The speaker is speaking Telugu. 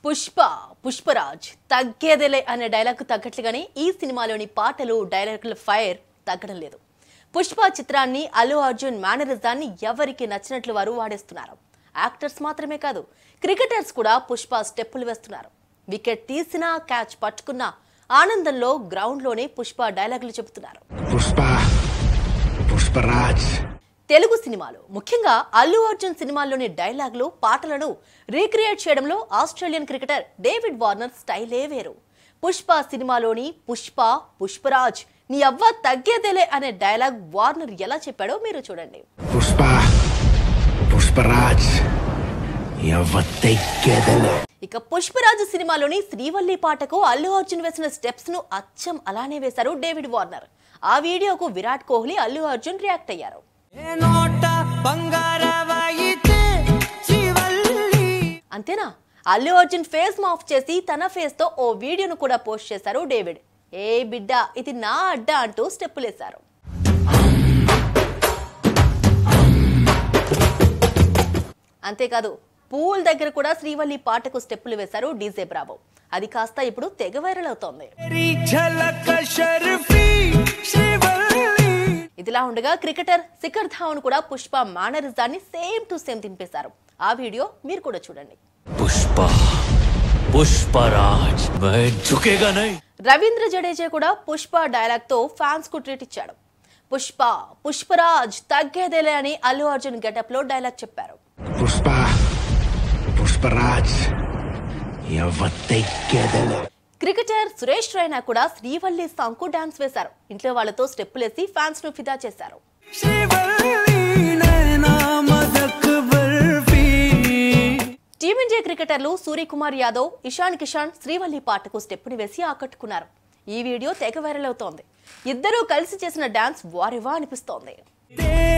పుష్ప పుష్పరాజ్ తగ్గేదేలే అనే డైలాగ్ తగ్గట్లుగానే ఈ సినిమాలోని పాటలు డైలాగుల ఫైర్ తగ్గడం లేదు పుష్ప చిత్రాన్ని అల్లు అర్జున్ మేనరిజాన్ని ఎవరికి నచ్చినట్లు వారు వాడేస్తున్నారు యాక్టర్స్ మాత్రమే కాదు క్రికెటర్స్ కూడా పుష్ప స్టెప్పులు వేస్తున్నారు వికెట్ తీసినా క్యాచ్ పట్టుకున్నా ఆనందంలో గ్రౌండ్లోనే పుష్ప డైలాగులు చెబుతున్నారు పుష్ప పుష్పరాజ్ తెలుగు సినిమాలు ముఖ్యంగా అల్లు అర్జున్ సినిమాల్లోని డైలాగులు పాటలను రీక్రియేట్ చేయడంలో ఆస్ట్రేలియన్ క్రికెటర్ డేవిడ్ వార్నర్ స్టైలే వేరు పుష్ప సినిమాలోని పుష్ప పుష్పరాజ్ నీ అవ్వ తగ్గేదేలే అనే డైలాగ్ వార్నర్ ఎలా చెప్పాడో మీరు చూడండి పుష్ప పుష్పరాజ్ ఎవత్తెక్కేదలే ఇక పుష్పరాజు సినిమాలోని శ్రీవల్లి పాటకు అల్లు అర్జున్ వేసిన స్టెప్స్ ను అచ్చం అలానే వేశారు డేవిడ్ వార్నర్ ఆ వీడియోకు విరాట్ కోహ్లీ అల్లు అర్జున్ రియాక్ట్ అయ్యారు ఏ నోట బంగారవాయితే శ్రీవల్లి అంతేనా అల్లు అర్జున్ ఫేస్ మాఫ్ చేసి తన ఫేస్ తో ఓ వీడియోను కూడా పోస్ట్ చేశారు డేవిడ్ ఏ బిడ్డ ఇది నా అడ్డా అంటూ స్టెప్పులేశారు అంతేకాదు పూల్ దగ్గర కూడా శ్రీవల్లి పాటకు స్టెప్పులు వేశారు డీజే బ్రావో అది కాస్త ఇప్పుడు తెగ వైరల్ అవుతోంది तेरी झलक शर्फी श्रीवल्ली ఇదిలా ఉండగా క్రికెటర్ శిఖర్ ధావన్ కూడా పుష్ప మేనరిజాన్ని సేమ్ టు సేమ్ తినిపేశారు ఆ వీడియో మీరు కూడా చూడండి पुष्पा पुष्पराज मैं झुकेगा नहीं రవీంద్ర జడేజా కూడా పుష్ప డైలాగ్ తో ఫ్యాన్స్ కు ట్రీట్ ఇచ్చాడు పుష్ప పుష్పరాజ్ తగ్గేదేలే అని అల్లు అర్జున్ గెటప్ లో డైలాగ్ చెప్పారు పుష్ప పుష్పరాజ్ ఎవత్తెక్కేదలే క్రికెటర్ సురేష్ రైనా కూడా శ్రీవల్లి సాంగ్ కు డాన్స్ వేశారు ఇంట్లో వాళ్ళతో స్టెప్పులేసి ఫ్యాన్స్ ను ఫిదా చేశారు श्रीवल्ली नैना मदक बर्फी టీమిండియా క్రికెటర్లు సూర్యకుమార్ యాదవ్ ఇషాన్ కిషాన్ శ్రీవల్లి పాటకు స్టెప్పుని వేసి ఆకట్టుకున్నారు ఈ వీడియో తెగ వైరల్ అవుతోంది ఇద్దరూ కలిసి చేసిన డాన్స్ వారివా అనిపిస్తోంది तेरी